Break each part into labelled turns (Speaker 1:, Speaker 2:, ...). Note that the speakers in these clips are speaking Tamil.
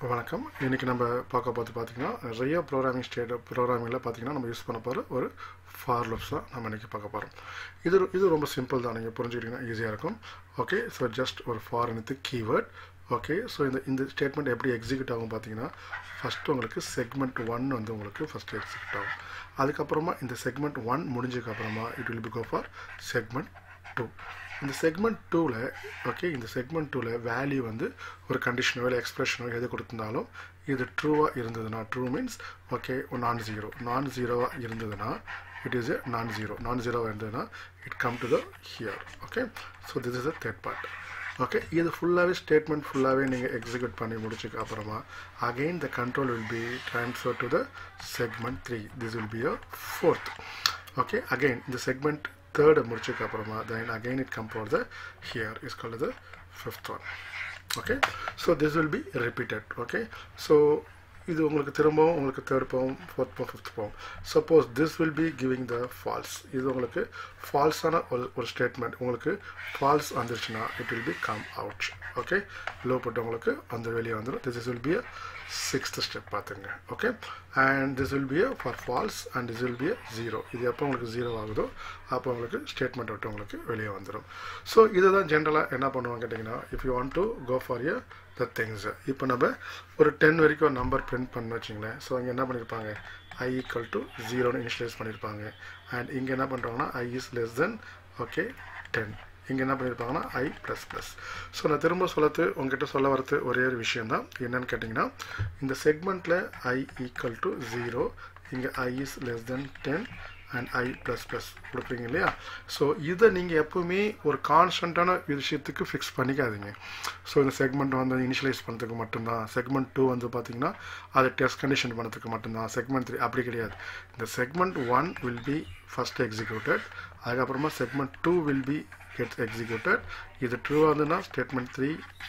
Speaker 1: வணக்கம் இன்றைக்கி நம்ம பார்க்க பார்த்து பார்த்தீங்கன்னா நிறைய ப்ரோக்ராமிங் ஸ்டேட் ப்ரோக்ராமிங்கில் பார்த்தீங்கன்னா நம்ம யூஸ் பண்ண போகிற ஒரு ஃபார் லூப்ஸ் தான் நம்ம இன்றைக்கி பார்க்க போகிறோம் இது இது ரொம்ப சிம்பிள் தான் நீங்கள் புரிஞ்சுக்கிட்டிங்கன்னா ஈஸியாக இருக்கும் ஓகே ஸோ ஜஸ்ட் ஒரு ஃபார் எனக்கு கீவேர்ட் ஓகே ஸோ இந்த இந்த ஸ்டேட்மெண்ட் எப்படி எக்ஸிக்யூட் ஆகும் பார்த்தீங்கன்னா ஃபஸ்ட்டு உங்களுக்கு செக்மெண்ட் ஒன் வந்து உங்களுக்கு ஃபஸ்ட்டு எக்ஸிக்யூட் ஆகும் அதுக்கப்புறமா இந்த செக்மெண்ட் ஒன் முடிஞ்சதுக்கப்புறமா it will be go for segment two இந்த செக்மெண்ட் டூவில் ஓகே இந்த செக்மெண்ட் டூவில் வேல்யூ வந்து ஒரு கண்டிஷனோ இல்லை எக்ஸ்பிரஷனோ எது கொடுத்துருந்தாலும் இது ட்ரூவாக இருந்ததுன்னா true means okay non zero non ஜீரோவாக இருந்ததுன்னா இட் இஸ் எ நான் ஜீரோ நான் ஜீரோவாக இருந்ததுன்னா it come to the here okay so this is a third part okay இது ஃபுல்லாகவே ஸ்டேட்மெண்ட் ஃபுல்லாகவே நீங்கள் எக்ஸிக்யூட் பண்ணி முடிச்சதுக்கு அப்புறமா again the control will be transfer to the segment three this will be a fourth okay again இந்த செக்மெண்ட் தேர்டு முடிச்சதுக்கு அப்புறமா then again it come for the here is called the fifth one okay so this will be repeated okay so இது உங்களுக்கு திரும்பவும் உங்களுக்கு தேர்ட் போகும் ஃபோர்த் போகும் ஃபிஃப்த் போகும் suppose this will be giving the false இது உங்களுக்கு ஃபால்ஸான ஒரு ஒரு ஸ்டேட்மெண்ட் உங்களுக்கு ஃபால்ஸ் வந்துருச்சுன்னா it will be come out okay லோ போட்டவங்களுக்கு அந்த வெளியே வந்துடும் this is will be a sixth step பார்த்துங்க okay and this will be a for false and this will be a zero இது எப்போ உங்களுக்கு ஜீரோ ஆகுதோ அப்போ உங்களுக்கு ஸ்டேட்மெண்ட் விட்டு உங்களுக்கு வெளியே வந்துடும் ஸோ இதுதான் ஜென்ரலாக என்ன பண்ணுவாங்க கேட்டிங்கன்னா if you want to go for ya the things இப்போ நம்ம ஒரு டென் வரைக்கும் ஒரு நம்பர் பிரிண்ட் பண்ண வச்சிங்களேன் ஸோ அங்கே என்ன பண்ணியிருப்பாங்க ஐ ஈக்குவல் டு ஜீரோன்னு இனிஷியலைஸ் பண்ணியிருப்பாங்க அண்ட் இங்கே என்ன பண்ணுறாங்கன்னா I is less than okay ten இங்கே என்ன பண்ணியிருப்பாங்கன்னா ஐ ப்ளஸ் ப்ளஸ் ஸோ நான் திரும்ப சொல்லத்து உங்ககிட்ட சொல்ல வரது ஒரே ஒரு விஷயம் தான் என்னன்னு கேட்டிங்கன்னா இந்த செக்மெண்ட்டில் ஐ ஈக்குவல் டு ஜீரோ இங்கே I is less than ten and I plus plus கொடுக்குறீங்க இல்லையா ஸோ இதை நீங்கள் எப்போவுமே ஒரு கான்ஸ்டண்ட்டான விஷயத்துக்கு ஃபிக்ஸ் பண்ணிக்காதீங்க ஸோ இந்த செக்மெண்ட் வந்து இனிஷியலைஸ் பண்ணுறதுக்கு மட்டும்தான் செக்மெண்ட் டூ வந்து பார்த்தீங்கன்னா அதை டெஸ்ட் கண்டிஷன் பண்ணுறதுக்கு மட்டும்தான் செக்மெண்ட் த்ரீ அப்படி கிடையாது இந்த segment one will be first executed அதுக்கப்புறமா segment two will be gets executed இது true ஆகுதுன்னா statement 3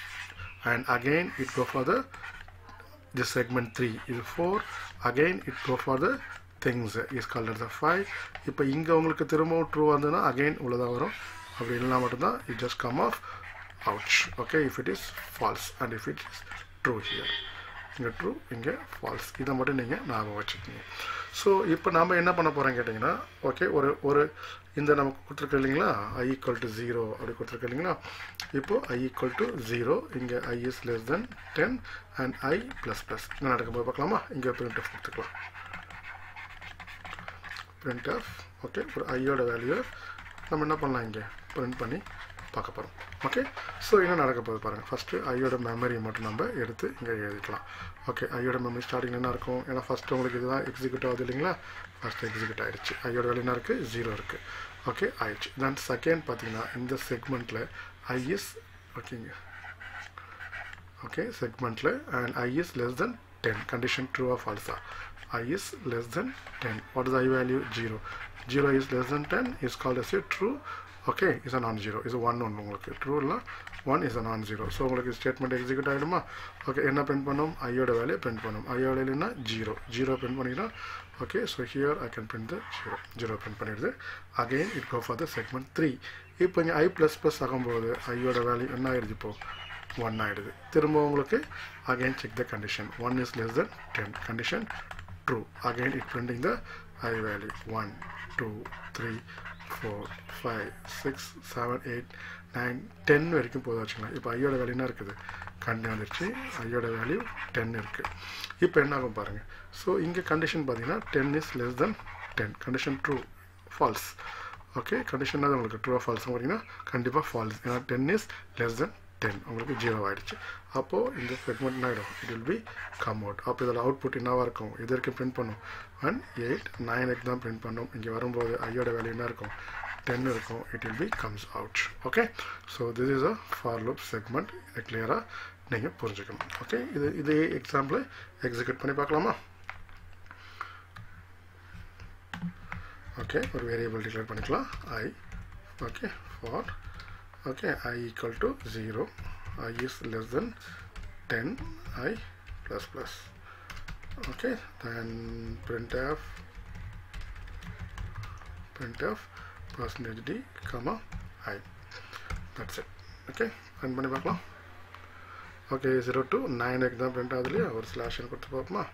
Speaker 1: and again it go for the this segment 3 இது 4 again it go for the things is called as the 5 இப்போ இங்க உங்களுக்கு திரும்பவும் ட்ரூ வந்ததுன்னா அகைன் உள்ளதாக வரும் அப்படி இல்லைனா மட்டும்தான் it just come off ouch okay if it is false and if it is true here இங்கே ட்ரூ இங்கே ஃபால்ஸ் இதை மட்டும் நீங்கள் ஞாபகம் வச்சுக்கோங்க ஸோ இப்போ நாம் என்ன பண்ண போகிறோம் கேட்டிங்கன்னா ஓகே ஒரு ஒரு இந்த நமக்கு கொடுத்துருக்கு இல்லைங்களா ஐ ஈக்குவல் டு ஜீரோ அப்படி கொடுத்துருக்கு இல்லைங்களா இப்போது ஐ ஈக்குவல் டு ஜீரோ இங்கே I is less than ten and I plus plus என்ன நடக்கும்போது பார்க்கலாமா இங்கே பிரிண்ட் ஆஃப் கொடுத்துக்கலாம் பிரிண்ட் ஆஃப் ஓகே ஒரு ஐயோட வேல்யூ நம்ம என்ன பண்ணலாம் இங்கே பிரிண்ட் பண்ணி பார்க்க போகிறோம் ஓகே ஸோ என்ன நடக்க போகுது பாருங்கள் ஃபஸ்ட்டு ஐயோட மெமரி மட்டும் நம்ம எடுத்து இங்கே எழுதிக்கலாம் ஓகே ஐயோட மெமரி ஸ்டார்டிங் என்ன இருக்கும் ஏன்னா ஃபஸ்ட்டு உங்களுக்கு இதுதான் எக்ஸிக்யூட் ஆகுது இல்லைங்களா ஃபஸ்ட்டு எக்ஸிக்யூட் ஆகிடுச்சு ஐயோட வேலை என்ன இருக்குது ஜீரோ இருக்குது ஓகே ஆயிடுச்சு தென் செகண்ட் பார்த்தீங்கன்னா இந்த செக்மெண்ட்டில் ஐஎஸ் ஓகேங்க ஓகே செக்மெண்ட்டில் and I is less than ten condition true of also I is less than ten what is I value zero zero is less than ten is called as a true okay is a non zero இது ஒன் ஒன்று உங்களுக்கு ட்ரூ இல்லை one is a non zero so உங்களுக்கு ஸ்டேட்மெண்ட் எக்ஸிக்யூட் ஆகிடுமா ஓகே என்ன பிரிண்ட் பண்ணும் ஐயோட வேலையை பிரிண்ட் பண்ணும் ஐயோட வேலையினா ஜீரோ ஜீரோ பிரிண்ட் பண்ணிங்கன்னா okay so here I can print the zero zero print பண்ணிடுது again it go for the segment three இப்போ இங்கே ஐ ப்ளஸ் ப்ளஸ் ஆகும்போது ஐயோட வேல்யூ என்ன ஆயிடுது இப்போது ஒன் ஆகிடுது திரும்ப உங்களுக்கு again check the condition one is less than ten condition true again it printing the I value one two three four five six seven eight nine ten வரைக்கும் போதும் வச்சுக்கலாம் இப்போ ஐயோட வேல்யூ என்ன இருக்குது கண்ணு வந்துருச்சு ஐயோட வேல்யூ டென் இருக்குது இப்போ என்ன ஆகும் பாருங்கள் ஸோ இங்கே கண்டிஷன் பார்த்தீங்கன்னா ten is less than ten condition true false okay condition தான் உங்களுக்கு ட்ரூ ஃபால்ஸ் பார்த்தீங்கன்னா கண்டிப்பாக ஃபால்ஸ் ஏன்னா ten is less than ten உங்களுக்கு ஜீரோ ஆகிடுச்சு அப்போது இந்த செக்மெண்ட் என்ன ஆகிடும் it will be come out அப்போ இதில் அவுட்புட் என்னவாக இருக்கும் இது வரைக்கும் பிரிண்ட் பண்ணும் ஒன் எயிட் நைனுக்கு தான் பிரிண்ட் பண்ணும் இங்கே வரும்போது ஐயோட வேல்யூ என்ன இருக்கும் டென் இருக்கும் it will be comes out okay so this is a for loop segment இதை கிளியராக நீங்கள் புரிஞ்சுக்கணும் ஓகே இது இதே எக்ஸாம்பிள் எக்ஸிக்யூட் பண்ணி பார்க்கலாமா ஓகே ஒரு வேரியபிள் டிக்ளேர் பண்ணிக்கலாம் I okay for okay i equal to 0 i is less than 10 i plus plus okay then printf printf percentage d comma i that's it okay run பண்ணி பார்க்கலாம் ஓகே ஜீரோ டு நைன் வரைக்கும் தான் பிரிண்ட் ஆகுது இல்லையா ஒரு ஸ்லாஷன் கொடுத்து பார்ப்போமா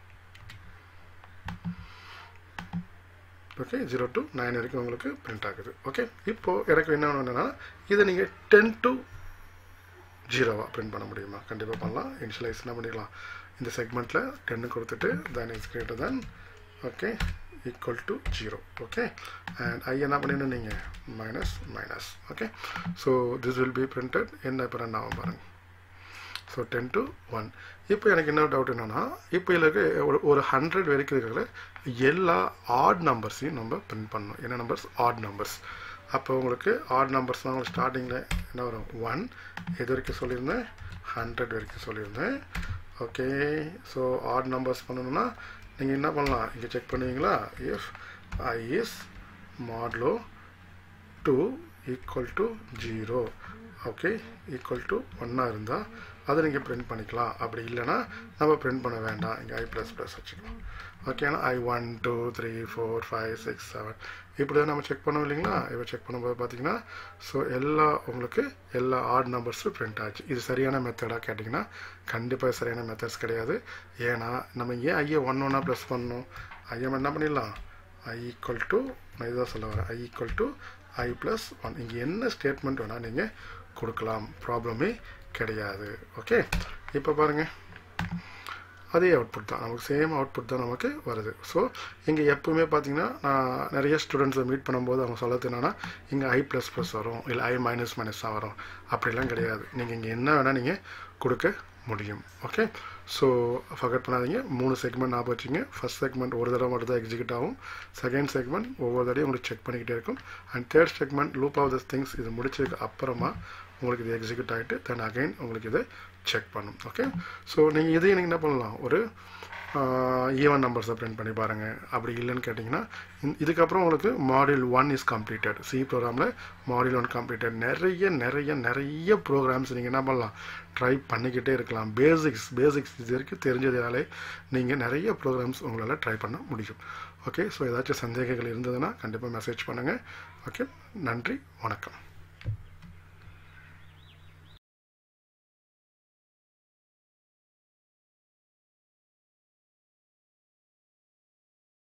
Speaker 1: ஓகே ஜீரோ டு நைன் வரைக்கும் உங்களுக்கு பிரிண்ட் ஆகுது ஓகே இப்போது எனக்கு என்ன வேணும்னா இதை நீங்கள் டென் டு ஜீரோவாக பிரிண்ட் பண்ண முடியுமா கண்டிப்பாக பண்ணலாம் இனிஷியலைஸ் என்ன பண்ணிக்கலாம் இந்த செக்மெண்ட்டில் டென்னு கொடுத்துட்டு then is greater than okay equal to zero okay and I என்ன பண்ணிடணும் நீங்கள் minus minus okay so this will be printed என்ன இப்போ ரன் ஆகும் பாருங்கள் ஸோ டென் டு ஒன் இப்போ எனக்கு என்ன டவுட் என்னென்னா இப்போ இதில் இருக்க ஒரு ஒரு ஹண்ட்ரட் வரைக்கும் இருக்கிற எல்லா ஆட் நம்பர்ஸையும் நம்ம பிரிண்ட் பண்ணணும் என்ன நம்பர்ஸ் ஆட் நம்பர்ஸ் அப்போ உங்களுக்கு ஆட் நம்பர்ஸ் தான் உங்களுக்கு ஸ்டார்டிங்கில் என்ன வரும் ஒன் எது வரைக்கும் சொல்லியிருந்தேன் ஹண்ட்ரட் வரைக்கும் சொல்லியிருந்தேன் ஓகே ஸோ ஆட் நம்பர்ஸ் பண்ணணும்னா நீங்கள் என்ன பண்ணலாம் இங்கே செக் பண்ணுவீங்களா if I is modulo two equal to zero okay equal to ஒன்னாக இருந்தால் அதை நீங்கள் பிரிண்ட் பண்ணிக்கலாம் அப்படி இல்லைன்னா நம்ம பிரிண்ட் பண்ண வேண்டாம் இங்கே ஐ ப்ளஸ் ப்ளஸ் வச்சுக்கலாம் ஓகேனா I one two three four five six seven இப்படி தான் நம்ம செக் பண்ணோம் இல்லைங்களா இப்போ செக் பண்ணும்போது பார்த்தீங்கன்னா ஸோ எல்லா உங்களுக்கு எல்லா ஆட் நம்பர்ஸும் பிரிண்ட் ஆச்சு இது சரியான மெத்தடாக கேட்டிங்கன்னா கண்டிப்பாக சரியான மெத்தட்ஸ் கிடையாது ஏன்னா நம்ம ஏன் ஐயை ஒன் ஒன்னாக ப்ளஸ் பண்ணணும் ஐஎம் என்ன பண்ணிடலாம் ஐ ஈக்குவல் டு நான் இதுதான் சொல்ல வரேன் I equal to I plus one இங்கே என்ன ஸ்டேட்மெண்ட் வேணால் நீங்கள் கொடுக்கலாம் ப்ராப்ளமே கிடையாது ஓகே இப்போ பாருங்கள் அதே அவுட்புட் தான் நமக்கு சேம் அவுட்புட் தான் நமக்கு வருது ஸோ இங்கே எப்பவுமே பார்த்தீங்கன்னா நான் நிறைய ஸ்டூடெண்ட்ஸை மீட் பண்ணும்போது அவங்க சொல்கிறது என்னென்னா இங்கே ஐ ப்ளஸ் ப்ளஸ் வரும் இல்லை ஐ மைனஸ் மைனஸ் தான் வரும் அப்படிலாம் கிடையாது நீங்கள் இங்கே என்ன வேணால் நீங்கள் கொடுக்க முடியும் ஓகே ஸோ ஃபர்கட் பண்ணாதீங்க மூணு செக்மெண்ட் ஞாபகம் வச்சுங்க ஃபஸ்ட் செக்மெண்ட் ஒரு தடவை மட்டும் தான் எக்ஸிக்யூட் ஆகும் செகண்ட் செக்மெண்ட் ஒவ்வொரு தடவையும் உங்களுக்கு செக் பண்ணிக்கிட்டே இருக்கும் and third segment loop of this things இது முடிச்சதுக்கு அப்புறமா உங்களுக்கு இது எக்ஸிக்யூட் ஆகிட்டு தென் அகைன் உங்களுக்கு இது செக் பண்ணும் ஓகே ஸோ நீங்கள் இதையும் நீங்கள் என்ன பண்ணலாம் ஒரு ஈவன் நம்பர்ஸை பிரிண்ட் பண்ணி பாருங்கள் அப்படி இல்லைன்னு கேட்டிங்கன்னா இதுக்கப்புறம் உங்களுக்கு module one is completed C ப்ரோக்ராமில் மாடியூல் ஒன் கம்ப்ளீட்டட் நிறைய நிறைய நிறைய ப்ரோக்ராம்ஸ் நீங்கள் என்ன பண்ணலாம் ட்ரை பண்ணிக்கிட்டே இருக்கலாம் பேசிக்ஸ் பேசிக்ஸ் இது வரைக்கும் தெரிஞ்சதுனாலே நீங்கள் நிறைய ப்ரோக்ராம்ஸ் உங்களால் ட்ரை பண்ண முடியும் ஓகே ஸோ ஏதாச்சும் சந்தேகங்கள் இருந்ததுன்னா கண்டிப்பாக மெசேஜ் பண்ணுங்கள் ஓகே நன்றி வணக்கம்